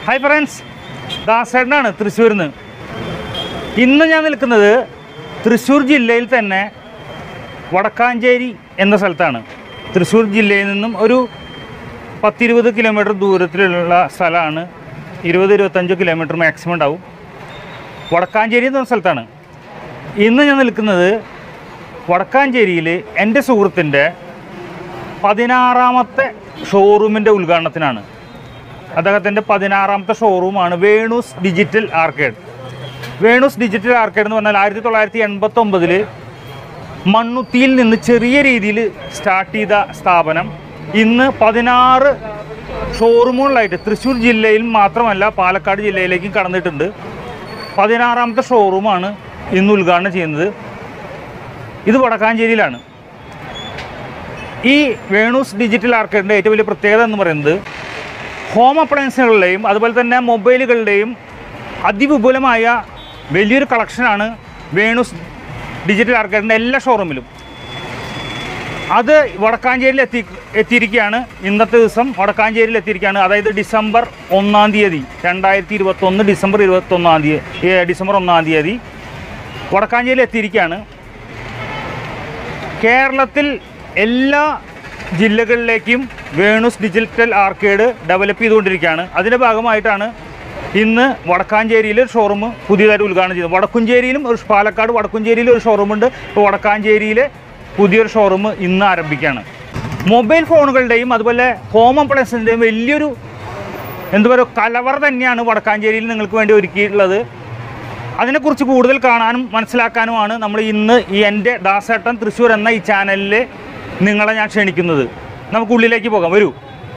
Hi friends ദാസേട്ടനാണ് തൃശ്ശൂരിൽ നിന്ന് ഇന്ന് ഞാൻ നിൽക്കുന്നത് തൃശ്ശൂർ ജില്ലയിൽ തന്നെ വടക്കാഞ്ചേരി എന്ന സ്ഥലത്താണ് തൃശ്ശൂർ ജില്ലയിൽ നിന്നും ഒരു പത്തിരുപത് കിലോമീറ്റർ ദൂരത്തിലുള്ള സ്ഥലമാണ് ഇരുപത് ഇരുപത്തഞ്ച് കിലോമീറ്റർ മാക്സിമം ഉണ്ടാവും വടക്കാഞ്ചേരി എന്ന സ്ഥലത്താണ് ഇന്ന് ഞാൻ നിൽക്കുന്നത് വടക്കാഞ്ചേരിയിൽ എൻ്റെ സുഹൃത്തിൻ്റെ പതിനാറാമത്തെ ഷോറൂമിൻ്റെ ഉദ്ഘാടനത്തിനാണ് അദ്ദേഹത്തിൻ്റെ പതിനാറാമത്തെ ഷോറൂമാണ് Venus digital arcade Venus digital arcade എന്ന് പറഞ്ഞാൽ ആയിരത്തി തൊള്ളായിരത്തി എൺപത്തൊമ്പതിൽ മണ്ണുത്തിയിൽ നിന്ന് ചെറിയ രീതിയിൽ സ്റ്റാർട്ട് ചെയ്ത സ്ഥാപനം ഇന്ന് പതിനാറ് ഷോറൂമുകളിലായിട്ട് തൃശ്ശൂർ ജില്ലയിൽ മാത്രമല്ല പാലക്കാട് ജില്ലയിലേക്കും കടന്നിട്ടുണ്ട് പതിനാറാമത്തെ ഷോറൂമാണ് ഇന്ന് ഉദ്ഘാടനം ചെയ്യുന്നത് ഇത് വടക്കാഞ്ചേരിയിലാണ് ഈ വേണൂസ് ഡിജിറ്റൽ ആർക്കേഡിൻ്റെ ഏറ്റവും വലിയ പ്രത്യേകത എന്ന് പറയുന്നത് ഹോം അപ്ലയൻസുകളുടെയും അതുപോലെ തന്നെ മൊബൈലുകളുടെയും അതിവിപുലമായ വലിയൊരു കളക്ഷനാണ് വേണൂസ് ഡിജിറ്റൽ ആർക്കേഡിൻ്റെ എല്ലാ ഷോറൂമിലും അത് വടക്കാഞ്ചേരിയിൽ എത്തി എത്തിയിരിക്കുകയാണ് ഇന്നത്തെ ദിവസം വടക്കാഞ്ചേരിയിൽ എത്തിയിരിക്കുകയാണ് അതായത് ഡിസംബർ ഒന്നാം തീയതി രണ്ടായിരത്തി ഇരുപത്തൊന്ന് ഡിസംബർ ഇരുപത്തൊന്നാം തീയതി ഡിസംബർ ഒന്നാം തീയതി വടക്കാഞ്ചേരിയിൽ എത്തിയിരിക്കുകയാണ് കേരളത്തിൽ എല്ലാ ജില്ലകളിലേക്കും വേണൂസ് ഡിജിറ്റൽ ആർക്കേഡ് ഡെവലപ്പ് ചെയ്തുകൊണ്ടിരിക്കുകയാണ് അതിൻ്റെ ഭാഗമായിട്ടാണ് ഇന്ന് വടക്കാഞ്ചേരിയിൽ ഒരു ഷോറൂം പുതിയതായിട്ട് ഉദ്ഘാടനം ചെയ്തത് വടക്കുംചേരിയിലും ഒരു പാലക്കാട് വടക്കുംചേരിയിലും ഒരു ഷോറൂമുണ്ട് ഇപ്പോൾ വടക്കാഞ്ചേരിയിലെ പുതിയൊരു ഷോറൂം ഇന്ന് ആരംഭിക്കുകയാണ് മൊബൈൽ ഫോണുകളുടെയും അതുപോലെ ഹോം അപ്ലയൻസിൻ്റെയും വലിയൊരു എന്താ പറയുക കലവറ തന്നെയാണ് വടക്കാഞ്ചേരിയിൽ നിങ്ങൾക്ക് വേണ്ടി ഒരുക്കിയിട്ടുള്ളത് അതിനെക്കുറിച്ച് കൂടുതൽ കാണാനും മനസ്സിലാക്കാനുമാണ് നമ്മൾ ഇന്ന് ഈ എൻ്റെ ദാസേട്ടൻ തൃശ്ശൂർ എന്ന ഈ ചാനലിൽ നിങ്ങളെ ഞാൻ ക്ഷണിക്കുന്നത് നമുക്ക് ഉള്ളിലേക്ക് പോകാം വരൂ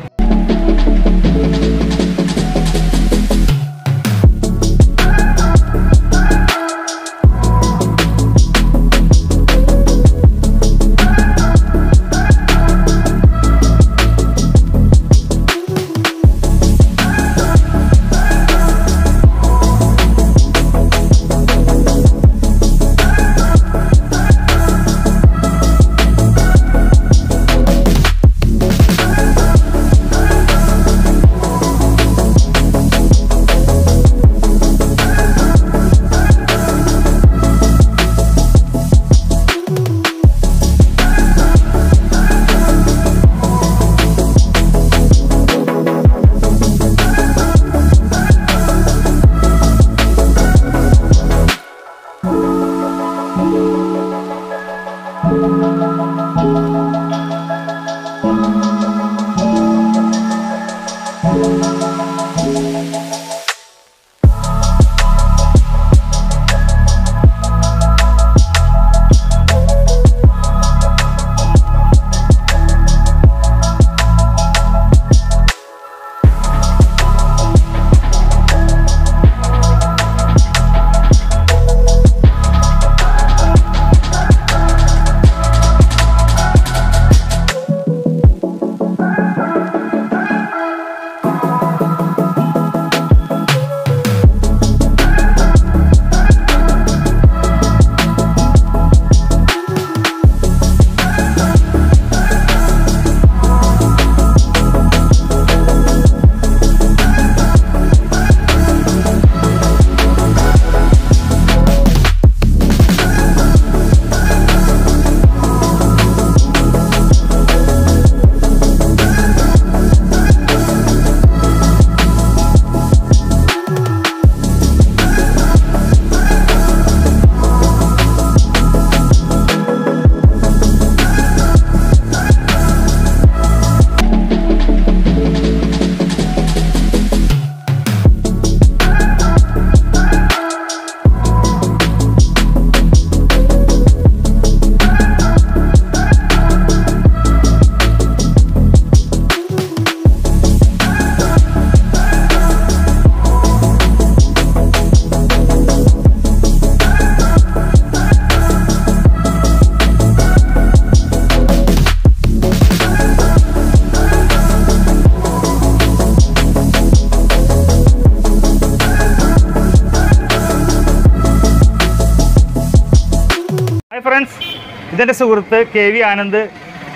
ഹായ് ഫ്രണ്ട്സ് ഇതെൻ്റെ സുഹൃത്ത് K V Anand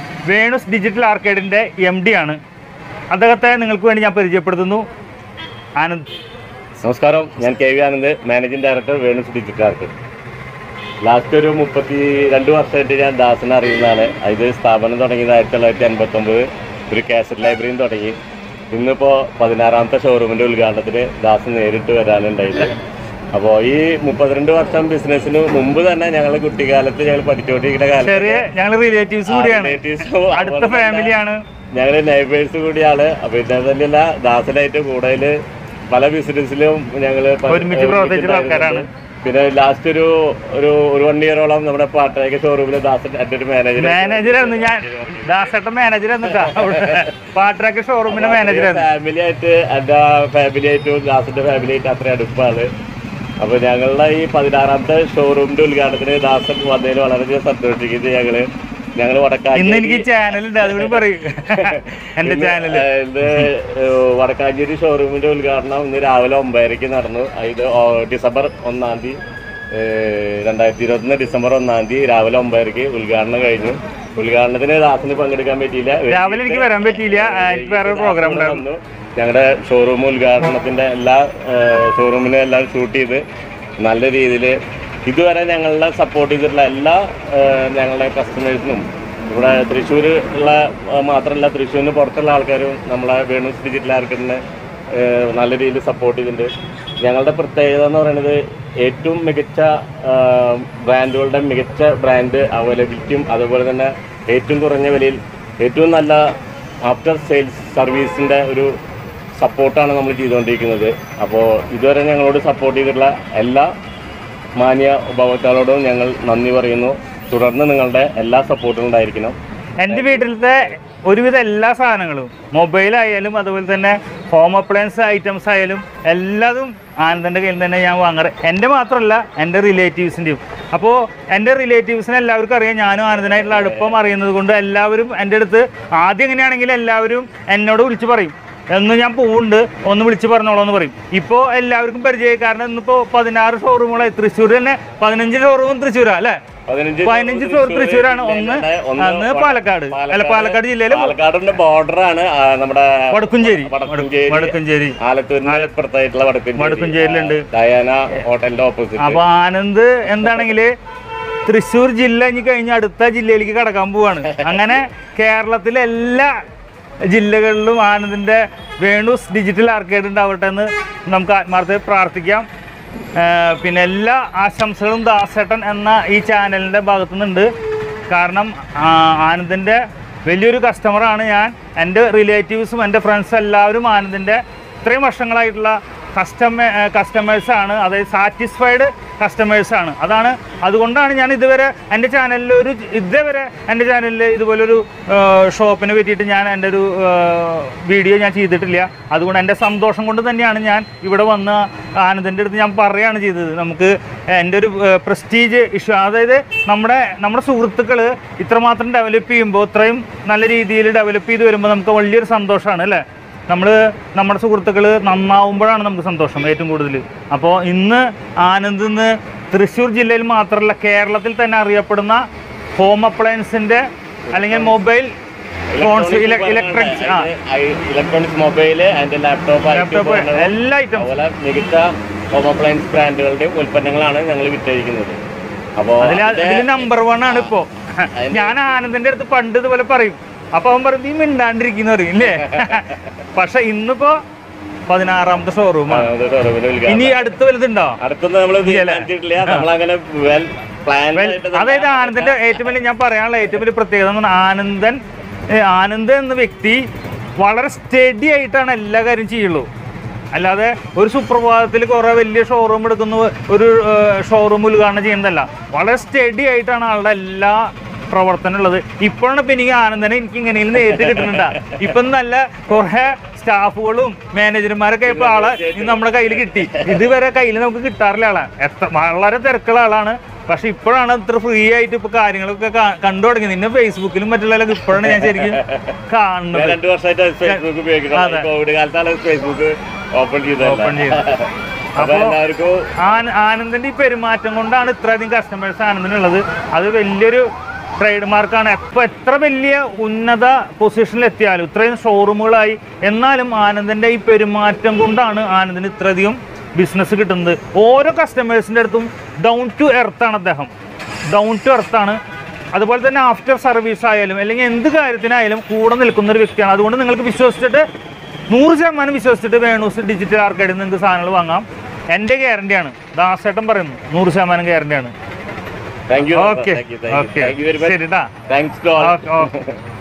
Venus digital ആർക്കേഡിൻ്റെ എം ഡി ആണ് അദ്ദേഹത്തെ നിങ്ങൾക്ക് വേണ്ടി ഞാൻ പരിചയപ്പെടുത്തുന്നു ആനന്ദ് നമസ്കാരം ഞാൻ K V Anand managing director Venus digital arc last ഒരു മുപ്പത്തി രണ്ട് വർഷമായിട്ട് ഞാൻ ദാസിനെ അറിയുന്നതാണ് ഇത് സ്ഥാപനം തുടങ്ങിയത് ആയിരത്തി തൊള്ളായിരത്തി എൺപത്തൊമ്പത് ഒരു കാസറ്റ് ലൈബ്രറിയും തുടങ്ങി ഇന്നിപ്പോൾ പതിനാറാമത്തെ ഷോറൂമിൻ്റെ ഉദ്ഘാടനത്തിന് ദാസ് നേരിട്ട് വരാനുണ്ടായില്ല അപ്പോൾ ഈ മുപ്പത്തിരണ്ട് വർഷം ബിസിനസ്സിന് മുമ്പ് തന്നെ ഞങ്ങൾ കുട്ടിക്കാലത്ത് ഞങ്ങൾ പഠിച്ചുകൊണ്ടിരിക്കുന്ന കാലത്ത് ചെറിയ ഞങ്ങൾ റിലേറ്റീവ്സ് കൂടിയാണ് relatives അടുത്ത അതുപോലെ തന്നെ ഫാമിലിയാണ് ഞങ്ങൾ നൈബേഴ്സ് കൂടിയാണ് അപ്പൊ ഇത് തന്നെയല്ല ദാസനായിട്ട് കൂടുതൽ പല ബിസിനസ്സിലും ഞങ്ങൾ ഒരുമിച്ച് പ്രവർത്തിച്ചിട്ടുള്ള ആൾക്കാരാണ്. പിന്നെ ലാസ്റ്റ് ഒരു ഒരു ഒരു വൺ ഇയറോളം നമ്മുടെ പാട്ടേക്ക് ഷോറൂമിൽ ദാസൻ എൻ്റെ ഒരു മാനേജർ മാനേജറായിരുന്നു ഞാൻ ദാസേട്ടൻ മാനേജറായിരുന്നു കേട്ടോ അവിടെ പാട്രാക്ക് ഷോറൂമിന്റെ മാനേജറായിരുന്നു ഫാമിലി ആയിട്ട് എൻ്റെ ഫാമിലി ആയിട്ടും ദാസിന്റെ ഫാമിലി ആയിട്ട് അത്ര അടുപ്പാണ് അപ്പൊ ഞങ്ങളുടെ ഈ പതിനാറാമത്തെ ഷോറൂമിന്റെ ഉദ്ഘാടനത്തിന് ദാസൻ വന്നതിൽ വളരെയധികം സന്തോഷിക്കുന്നത് ഞങ്ങള് ഞങ്ങൾ ഇന്ന് വടക്കാഞ്ചേരി എനിക്ക് ചാനലുണ്ട് അതുകൂടി പറയും എന്റെ ഇന്ന് ചാനല് ഏഹ് ഇത് ഏഹ് വടക്കാഞ്ചേരി ഷോറൂമിന്റെ ഉദ്ഘാടനം ഇന്ന് രാവിലെ ഒമ്പതരയ്ക്ക് നടന്നു ഇത് ഓ- ഡിസംബർ ഒന്നാം തീയതി ഏഹ് രണ്ടായിരത്തി ഇരുപത്തൊന്ന് ഡിസംബർ ഒന്നാം തീയതി രാവിലെ ഒമ്പതരയ്ക്ക് ഉദ്ഘാടനം കഴിഞ്ഞു ഉദ്ഘാടനത്തിന് ദാസിന് പങ്കെടുക്കാൻ പറ്റിയില്ല രാവിലെ എനിക്ക് വരാൻ പറ്റിയില്ല ആ, എനിക്ക് വേറെ പ്രോഗ്രാം ഉണ്ടായിരുന്നു ഞങ്ങളുടെ ഷോറൂം ഉദ്ഘാടനത്തിന്റെ എല്ലാ ഷോറൂമിനും എല്ലാം ഷൂട്ട് ചെയ്ത് നല്ല രീതിയിൽ ഇതുവരെ ഞങ്ങളെ സപ്പോർട്ട് ചെയ്തിട്ടുള്ള എല്ലാ ഏഹ്, ഞങ്ങളുടെ കസ്റ്റമേഴ്സിനും ഇവിടെ തൃശ്ശൂർ ഉള്ള ഏഹ്, മാത്രമല്ല തൃശ്ശൂരിന് പുറത്തുള്ള ആൾക്കാരും നമ്മളെ വേണൂസ് ഡിജിറ്റൽ ആർക്കിനെ നല്ല രീതിയിൽ സപ്പോർട്ട് ചെയ്തിട്ടുണ്ട് ഞങ്ങളുടെ പ്രത്യേകത എന്ന് പറയുന്നത് ഏറ്റവും മികച്ച ഏഹ്, ബ്രാൻഡുകളുടെ മികച്ച ബ്രാൻഡ് അവൈലബിലിറ്റിയും അതുപോലെ തന്നെ ഏറ്റവും കുറഞ്ഞ വിലയിൽ ഏറ്റവും നല്ല ആഫ്റ്റർ സെയിൽസ് സർവീസിൻ്റെ ഒരു സപ്പോർട്ടാണ് നമ്മൾ ചെയ്തുകൊണ്ടിരിക്കുന്നത് അപ്പോൾ ഇതുവരെ ഞങ്ങളോട് സപ്പോർട്ട് ചെയ്തിട്ടുള്ള എല്ലാ മാന്യ ഉപഭോക്താക്കളോടും ഞങ്ങൾ നന്ദി പറയുന്നു തുടർന്ന് നിങ്ങളുടെ എല്ലാ സപ്പോർട്ടും ഉണ്ടായിരിക്കണം എൻ്റെ വീട്ടിലത്തെ ഒരുവിധ എല്ലാ സാധനങ്ങളും മൊബൈലായാലും അതുപോലെ തന്നെ ഹോം അപ്ലയൻസ് ഐറ്റംസ് ആയാലും എല്ലാതും ആനന്ദൻ്റെ കയ്യിൽ തന്നെ ഞാൻ വാങ്ങാറ് എൻ്റെ മാത്രമല്ല എൻ്റെ റിലേറ്റീവ്സിൻ്റെയും അപ്പോൾ എൻ്റെ റിലേറ്റീവ്സിനെ എല്ലാവർക്കും അറിയാം ഞാനും ആനന്ദനായിട്ടുള്ള അടുപ്പം അറിയുന്നത് കൊണ്ട് എല്ലാവരും എൻ്റെ അടുത്ത് ആദ്യം എങ്ങനെയാണെങ്കിലും എല്ലാവരും എന്നോട് വിളിച്ച് പറയും എന്ന് ഞാൻ പോകുന്നുണ്ട് ഒന്ന് വിളിച്ച് പറഞ്ഞോളൂ എന്ന് പറയും ഇപ്പോൾ എല്ലാവർക്കും പരിചയമായി കാരണം ഇന്നിപ്പോൾ പതിനാറ് ഷോറൂമുകളായി തൃശ്ശൂർ തന്നെ പതിനഞ്ച് ഷോറൂമും തൃശ്ശൂരാ അല്ലേ പതിനഞ്ച് പതിനഞ്ച് ഷോർ തൃശ്ശൂരാണ് ഒന്ന് അന്ന് പാലക്കാട് അല്ല പാലക്കാട് ജില്ലയിലെ പാലക്കാടിന്റെ ബോർഡറാണ് നമ്മുടെ വടക്കുംചേരി വടക്കുംചേരി വടക്കുംചേരി ആലത്തൂരിന് അപ്പുറത്തായിട്ടുള്ള വടക്കുംചേരി വടക്കുംചേരിയിലുണ്ട്. ഡയാന ഹോട്ടലിന്റെ ഓപ്പോസിറ്റ് അപ്പൊ ആനന്ദ് എന്താണെങ്കിൽ തൃശ്ശൂർ ജില്ല ഇനി കഴിഞ്ഞ അടുത്ത ജില്ലയിലേക്ക് കടക്കാൻ പോവാണ് അങ്ങനെ കേരളത്തിലെ എല്ലാ ജില്ലകളിലും ആനന്ദിന്റെ വേണൂസ് ഡിജിറ്റൽ ആർക്കേഡ് ഉണ്ടാവട്ടെ എന്ന് നമുക്ക് ആത്മാർത്ഥമായി പ്രാർത്ഥിക്കാം ആ, പിന്നെ എല്ലാ ആശംസകളും ദാസേട്ടൻ എന്ന ഈ ചാനലിൻ്റെ ഭാഗത്തു നിന്നുണ്ട് കാരണം ആ, ആനന്ദിൻ്റെ വലിയൊരു കസ്റ്റമറാണ് ഞാൻ എൻ്റെ റിലേറ്റീവ്സും എൻ്റെ ഫ്രണ്ട്സ് എല്ലാവരും ആനന്ദിൻ്റെ ഇത്രയും വർഷങ്ങളായിട്ടുള്ള കസ്റ്റമേ കസ്റ്റമേഴ്സാണ് അതായത് സാറ്റിസ്ഫൈഡ് കസ്റ്റമേഴ്സാണ് അതാണ് അതുകൊണ്ടാണ് ഞാൻ ഇതുവരെ എൻ്റെ ചാനലിൽ ഒരു ഇതുവരെ എൻ്റെ ചാനലിൽ ഇതുപോലൊരു ഷോപ്പിനെ പറ്റിയിട്ട് ഞാൻ എൻ്റെ ഒരു വീഡിയോ ഞാൻ ചെയ്തിട്ടില്ല അതുകൊണ്ട് എൻ്റെ സന്തോഷം കൊണ്ട് തന്നെയാണ് ഞാൻ ഇവിടെ വന്ന് ആനന്ദിൻ്റെ അടുത്ത് ഞാൻ പറയുകയാണ് ചെയ്തത് നമുക്ക് എൻ്റെ ഒരു പ്രസ്റ്റീജ് ഇഷ്യൂ അതായത് നമ്മുടെ നമ്മുടെ സുഹൃത്തുക്കൾ ഇത്രമാത്രം ഡെവലപ്പ് ചെയ്യുമ്പോൾ ഇത്രയും നല്ല രീതിയിൽ ഡെവലപ്പ് ചെയ്ത് വരുമ്പോൾ നമുക്ക് വലിയൊരു സന്തോഷമാണ് അല്ലേ നമ്മൾ നമ്മുടെ സുഹൃത്തുക്കൾ നന്നാവുമ്പോഴാണ് നമുക്ക് സന്തോഷം ഏറ്റവും കൂടുതൽ അപ്പോൾ ഇന്ന് ആനന്ദ് ഇന്ന് തൃശ്ശൂർ ജില്ലയിൽ മാത്രമല്ല കേരളത്തിൽ തന്നെ അറിയപ്പെടുന്ന ഹോം അപ്ലയൻസിൻ്റെ അല്ലെങ്കിൽ മൊബൈൽ ഫോൺസ് ഇലക്ട്രിക്സ് ആ electronics mobile and laptop laptop എല്ലാ ഐറ്റംസ് അതുപോലെ മികച്ച ഹോം അപ്ലയൻസ് ബ്രാൻഡുകളുടെയും ഉൽപ്പന്നങ്ങളാണ് ഞങ്ങൾ വിറ്റഴിക്കുന്നത് അപ്പോൾ അതിൽ അതിൽ നമ്പർ വൺ ആണ് ഇപ്പോൾ ഞാൻ ആനന്ദിന്റെ അടുത്ത് പണ്ട് ഇതുപോലെ പറയും അപ്പൊ അവൻ പറയും നീ മിണ്ടാണ്ടിരിക്കുന്ന പറയും ഇല്ലേ പക്ഷെ ഇന്നിപ്പോ പതിനാറാമത്തെ ഷോറൂമാണ് ഇനി അടുത്ത വലുതുണ്ടോ അടുത്തൊന്നും നമ്മൾ തീരുമാനിച്ചിട്ടില്ല നമ്മളങ്ങനെ വെൽ പ്ലാൻ വെൽ- അതായത് ആനന്ദന്റെ ഏറ്റവും വലിയ ഞാൻ പറയാനുള്ള ഏറ്റവും വലിയ പ്രത്യേകത എന്ന് പറഞ്ഞാൽ ആനന്ദൻ ഏ, ആനന്ദ് എന്ന വ്യക്തി വളരെ സ്റ്റഡി ആയിട്ടാണ് എല്ലാ കാര്യം ചെയ്യുള്ളൂ അല്ലാതെ ഒരു സുപ്രഭാതത്തിൽ കുറേ വലിയ ഷോറൂം എടുക്കുന്ന ഒരു ഷോറൂം ഉദ്ഘാടനം ചെയ്യുന്നതല്ല വളരെ സ്റ്റഡി ആയിട്ടാണ് ആളുടെ എല്ലാ പ്രവർത്തനം ഉള്ളത് ഇപ്പോഴാണ് ഇപ്പം എനിക്ക് ആനന്ദനെ എനിക്ക് ഇങ്ങനെ നേരിട്ട് കിട്ടുന്നുണ്ട് ഇപ്പം നല്ല കുറേ സ്റ്റാഫുകളും മാനേജർമാരൊക്കെ ഇപ്പോൾ ആളെ ഇന്ന് നമ്മുടെ കയ്യിൽ കിട്ടി ഇതുവരെ കയ്യിൽ നമുക്ക് കിട്ടാറില്ല ആളെ എത്ര വളരെ തിരക്കുള്ള ആളാണ് പക്ഷെ ഇപ്പോഴാണ് ഇത്ര ഫ്രീ ആയിട്ട് ഇപ്പൊ കാര്യങ്ങളൊക്കെ കാ- കണ്ടു തുടങ്ങി നിന്നെ ഫേസ്ബുക്കിലും മറ്റുള്ളതൊക്കെ ഇപ്പോഴാണ് ഞാൻ ശരിക്കും കാണുന്നത് രണ്ടു വർഷമായിട്ട് ഫേസ്ബുക്ക് ഉപയോഗിക്കണം അതെ. കോവിഡ് കാലത്താണ് ഫേസ്ബുക്ക് ഓപ്പൺ ചെയ്തത് ഓപ്പൺ ചെയ്ത് അപ്പൊ അപ്പോ എല്ലാവർക്കും ആന- ആനന്ദിന്റെ ഈ പെരുമാറ്റം കൊണ്ടാണ് ഇത്രയധികം കസ്റ്റമേഴ്സ് ആനന്ദിനുള്ളത് അത് വലിയൊരു ട്രേഡ് മാർക്കാണ് എപ്പോൾ എത്ര വലിയ ഉന്നത പൊസിഷനിൽ എത്തിയാലും ഇത്രയും ഷോറൂമുകളായി എന്നാലും ആനന്ദിൻ്റെ ഈ പെരുമാറ്റം കൊണ്ടാണ് ആനന്ദിന് ഇത്രയധികം ബിസിനസ് കിട്ടുന്നത് ഓരോ കസ്റ്റമേഴ്സിൻ്റെ അടുത്തും ഡൗൺ ടു എർത്താണ് അദ്ദേഹം ഡൗൺ ടു എർത്താണ് അതുപോലെ തന്നെ ആഫ്റ്റർ സർവീസ് ആയാലും അല്ലെങ്കിൽ എന്ത് കാര്യത്തിനായാലും കൂടെ നിൽക്കുന്ന ഒരു വ്യക്തിയാണ് അതുകൊണ്ട് നിങ്ങൾക്ക് വിശ്വസിച്ചിട്ട് നൂറ് ശതമാനം വിശ്വസിച്ചിട്ട് വേണൂസ് ഡിജിറ്റൽ ആർക്കേഡിൽ നിന്ന് നിങ്ങൾക്ക് സാധനങ്ങൾ വാങ്ങാം എൻ്റെ ഗ്യാരണ്ടിയാണ് ദാസേട്ടൻ പറയുന്നു നൂറ് ശതമാനം ഗ്യാരണ്ടിയാണ് thank you okay thank you thank okay you thank you very much ശരിട്ടാ thanks to all okay okay